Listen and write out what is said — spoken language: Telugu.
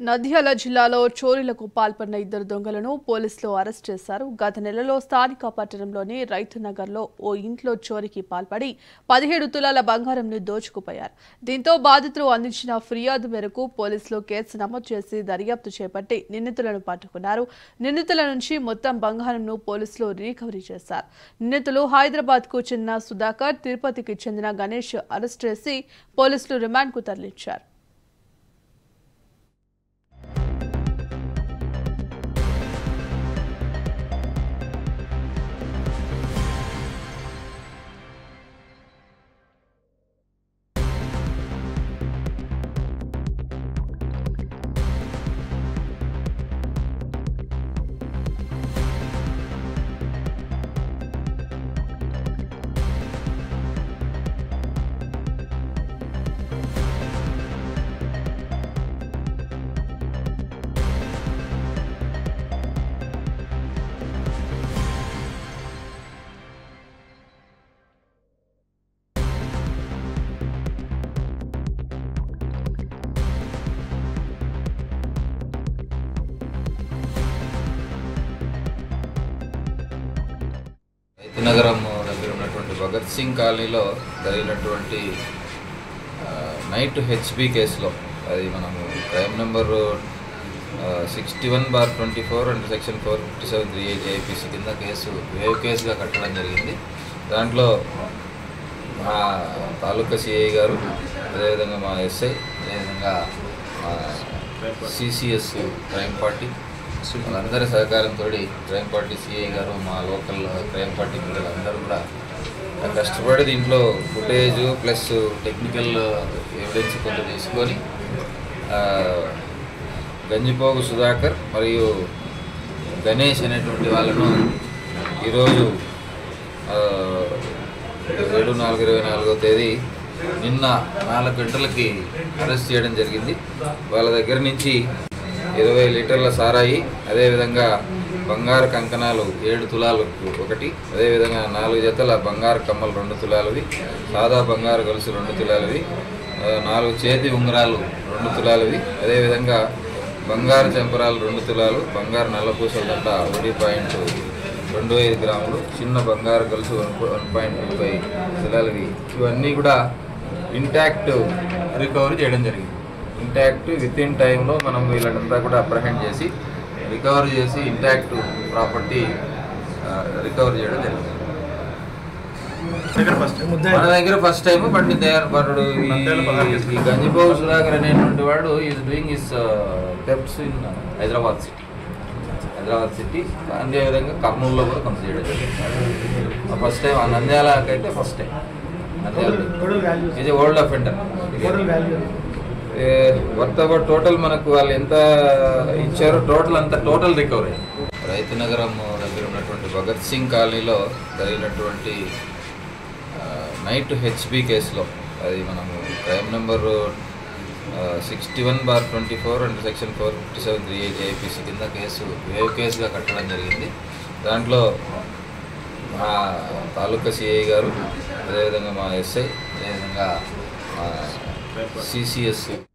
నద్యాల జిల్లాలో చోరీలకు పాల్పడిన ఇద్దరు దొంగలను పోలీసులు అరెస్ట్ చేశారు గత నెలలో స్థానిక పట్టణంలోని రైతునగర్లో ఓ ఇంట్లో చోరీకి పాల్పడి పదిహేడు తులాల బంగారంను దోచుకుపోయారు దీంతో బాధితులు అందించిన ఫిర్యాదు మేరకు పోలీసులు కేసు నమోదు చేసి దర్యాప్తు చేపట్టి నిందితులను పట్టుకున్నారు నిందితుల నుంచి మొత్తం బంగారంను పోలీసులు రికవరీ చేశారు నిందితులు హైదరాబాద్ కు చెందిన సుధాకర్ తిరుపతికి చెందిన గణేష్ అరెస్ట్ చేసి పోలీసులు రిమాండ్కు తరలించారు రైతునగరం దగ్గర ఉన్నటువంటి భగత్ సింగ్ కాలనీలో జరిగినటువంటి ఆ, నైట్ హెచ్బి కేసులో అది మనము crime number sixty one bar twenty four and section four fifty seven three eight IPC కింద కేసు వేవ్ కేసుగా కట్టడం జరిగింది దాంట్లో మా తాలూకా సిఐ గారు అదేవిధంగా మా ఎస్ఐ అదేవిధంగా మా సిసిఎస్ క్రైమ్ పార్టీ వాళ్ళందరి సహకారంతో క్రైమ్ పార్టీ సిఐ గారు మా లోకల్ క్రైమ్ పార్టీ పిల్లలు అందరూ కూడా కష్టపడి దీంట్లో ఫుటేజ్ ప్లస్ టెక్నికల్ ఎవిడెన్స్ కొంత తీసుకొని ఆ, గంజిపోగు సుధాకర్ మరియు గణేష్ అనేటువంటి వాళ్ళను ఈరోజు ఆ, ఏడు నాలుగు ఇరవై నాలుగో తేదీ నిన్న నాలుగు గంటలకి అరెస్ట్ చేయడం జరిగింది వాళ్ళ దగ్గర నుంచి ఇరవై లీటర్ల సారాయి అదేవిధంగా బంగారు కంకణాలు ఏడు తులాలు ఒకటి అదేవిధంగా నాలుగు జతల బంగారు కమ్మలు రెండు తులాలవి సాదా బంగారు గొలుసు రెండు తులాలవి ఆ, నాలుగు చేతి ఉంగరాలు రెండు తులాలవి అదేవిధంగా బంగారు చెంపరాలు రెండు తులాలు బంగారు నల్లపూసల దండ ఒకటి పాయింట్ రెండు ఐదు గ్రాములు చిన్న బంగారు గొలుసు one one point two five తులాలవి ఇవన్నీ కూడా ఇంటాక్ట్ రికవరీ చేయడం జరిగింది ఇంటాక్ట్ విత్ ఇన్ టైంలో మనం వీళ్ళంతా కూడా అప్రహెండ్ చేసి రికవరీ చేసి ఇంటాక్ట్ ప్రాపర్టీ రికవరీ చేయడం జరిగింది దగ్గర ఫస్ట్ మన దగ్గర ఫస్ట్ టైం బట్ వాడు ఈ గంజిబాబు సుధాకర్ అనేటువంటి వాడు is doing is thefts in Hyderabad city Hyderabad city అదేవిధంగా కర్నూలులో కూడా కొంత చేయడం జరిగింది ఫస్ట్ టైం ఆ నంద్యాలకైతే first time Nandyal total value ఇది old offender total value worth about total మనకు వాళ్ళు ఎంత ఇచ్చారో టోటల్ అంత టోటల్ రికవరీ రైతునగరం దగ్గర ఉన్నటువంటి భగత్ సింగ్ కాలనీలో జరిగినటువంటి ఆ, నైట్ హెచ్బి కేసులో అది మనము crime number sixty one bar twenty four and section four fifty seven three eight IPC కింద కేసు వేవ్ కేసుగా కట్టడం జరిగింది దాంట్లో మా తాలూకా సిఐ గారు అదేవిధంగా మా ఎస్ఐ అదేవిధంగా మా సిసిఎస్